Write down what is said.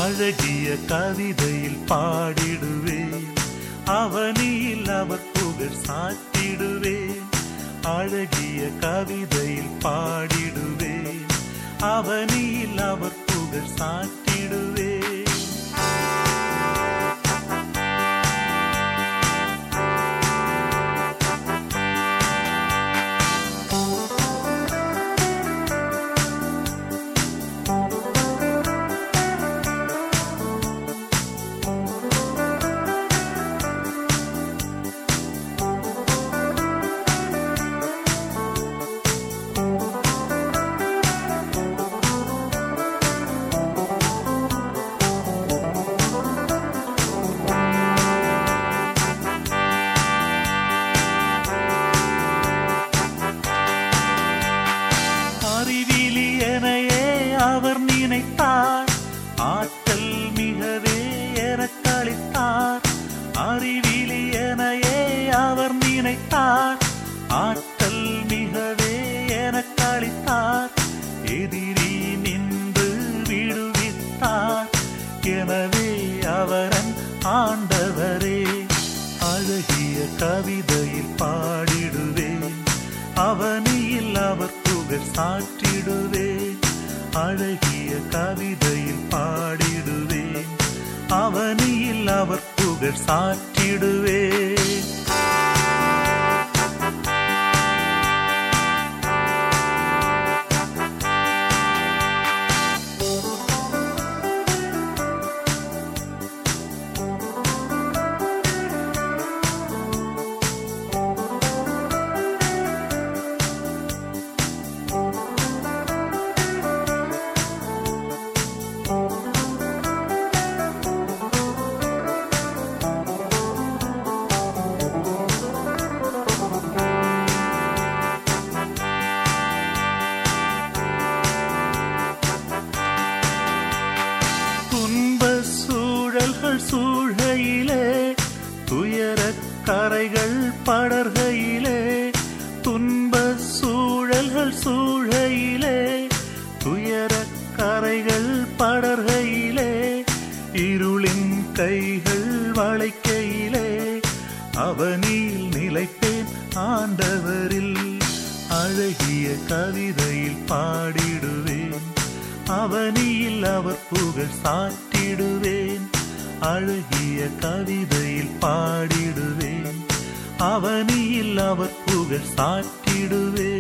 அழகிய கவிதையில் பாடிடுவேன் அவனியில் அவர் புகழ் சாத்திடுவேன் அழகிய கவிதையில் பாடிடுவேன் அவனியில் அவர் புகழ் சாத்திடுவேன் அறிவிலி எனையே அவர் நினைத்தார் ஆற்றல் மிகவே எனக்களித்தார் அறிவிலி எனையே அவர் நினைத்தார் ஆற்றல் மிகவே எனக்களித்தார் எதிரி நின்று விடுவித்தார் எனவே அவரன் ஆண்டவரே அழகிய கவிதையில் பாடிடுவேன் அவனியில் அவர் புகழ் சாற்றிடுவேன் அழகிய கவிதையில் பாடிடுவேன் அவனியில் அவர் புகழ் சாற்றிடுவேன் துன்ப சூழல்கள் சூழ்கையிலே துயரக் கரைகள் படர்கையிலே துன்ப சூழல்கள் சூழ்கையிலே துயரக் கரைகள் படர்கையிலே இருளின் கைகள் வளைக்கையிலே அவனில் நிலைப்பேன் ஆண்டவரில் அழகிய கவிதையில் பாடிடுவேன் அவனியில் அவர் புகழ் சாற்றிடுவேன் அழகிய கவிதையில் பாடிடுவேன் அவனியில் அவர் புகழ் சாற்றிடுவேன்